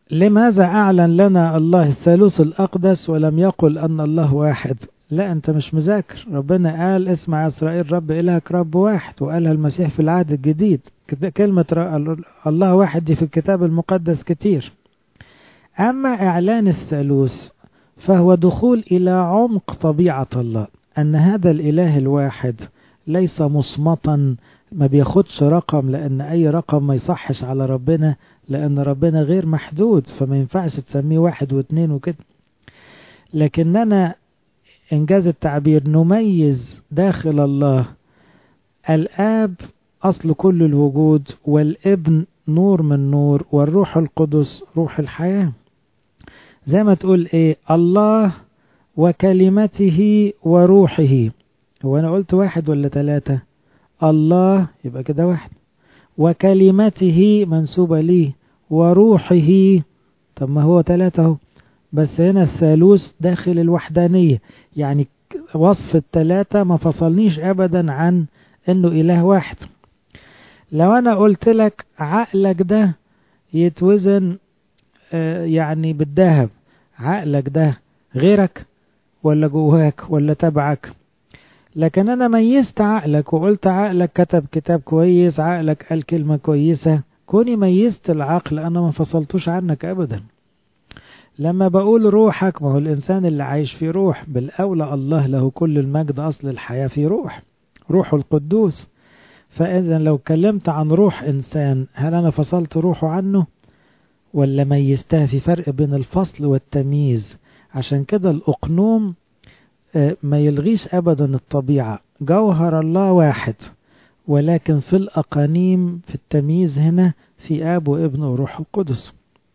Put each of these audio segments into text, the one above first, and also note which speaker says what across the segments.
Speaker 1: لماذا أعلن لنا الله الثالوث الأقدس ولم يقل أن الله واحد لا أنت مش مذاكر ربنا قال اسمع يا إسرائيل رب إلهك رب واحد وقالها المسيح في العهد الجديد كلمة الله واحد دي في الكتاب المقدس كتير أما إعلان الثالوث فهو دخول إلى عمق طبيعة الله أن هذا الإله الواحد ليس مصمتا ما بياخدش رقم لأن أي رقم ما يصحش على ربنا لأن ربنا غير محدود فما ينفعش تسميه واحد واثنين وكده لكننا إنجاز التعبير نميز داخل الله الآب أصل كل الوجود والابن نور من نور والروح القدس روح الحياة زي ما تقول إيه الله وكلمته وروحه هو أنا قلت واحد ولا ثلاثة الله يبقى كده واحد وكلمته منسوبة ليه وروحه طب ما هو ثلاثة اهو بس هنا الثالوث داخل الوحدانية يعني وصف الثلاثة ما فصلنيش أبدا عن أنه إله واحد لو أنا قلت لك عقلك ده يتوزن يعني بالذهب عقلك ده غيرك ولا جواك ولا تبعك لكن أنا ميزت عقلك وقلت عقلك كتب كتاب كويس عقلك قال كلمة كويسة كوني ميزت العقل أنا ما فصلتوش عنك أبدا لما بقول روحك ما هو الإنسان اللي عايش في روح بالأولى الله له كل المجد أصل الحياة في روح روح القدوس فإذا لو اتكلمت عن روح إنسان هل أنا فصلت روحه عنه ولا ميزتها في فرق بين الفصل والتمييز عشان كده الأقنوم ما يلغيش أبدا الطبيعة جوهر الله واحد ولكن في الأقانيم في التمييز هنا في آب وابن وروح القدس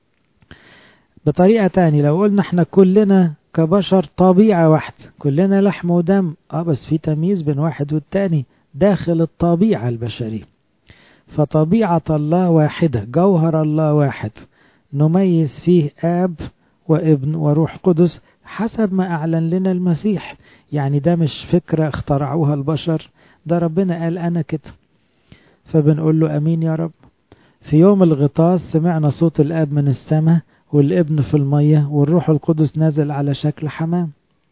Speaker 1: بطريقة تاني لو قلنا احنا كلنا كبشر طبيعة واحدة كلنا لحم ودم اه بس في تمييز بين واحد والتاني داخل الطبيعة البشرية فطبيعة الله واحدة جوهر الله واحد نميز فيه آب وابن وروح قدس حسب ما أعلن لنا المسيح يعني ده مش فكرة اخترعوها البشر ده ربنا قال أنا كده فبنقول له أمين يا رب في يوم الغطاس سمعنا صوت الآب من السماء والابن في المية والروح القدس نازل على شكل حمام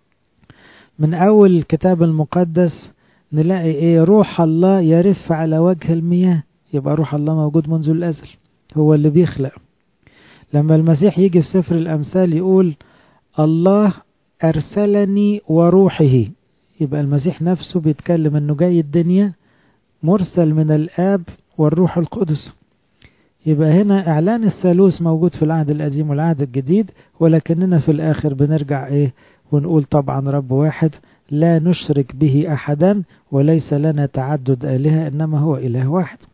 Speaker 1: من أول الكتاب المقدس نلاقي إيه روح الله يرف على وجه المياه يبقى روح الله موجود منذ الأزل هو اللي بيخلق لما المسيح يجي في سفر الأمثال يقول الله أرسلني وروحه يبقى المسيح نفسه بيتكلم أنه جاي الدنيا مرسل من الآب والروح القدس يبقى هنا إعلان الثالوث موجود في العهد القديم والعهد الجديد ولكننا في الآخر بنرجع إيه ونقول طبعا رب واحد لا نشرك به أحدا وليس لنا تعدد آلهة إنما هو إله واحد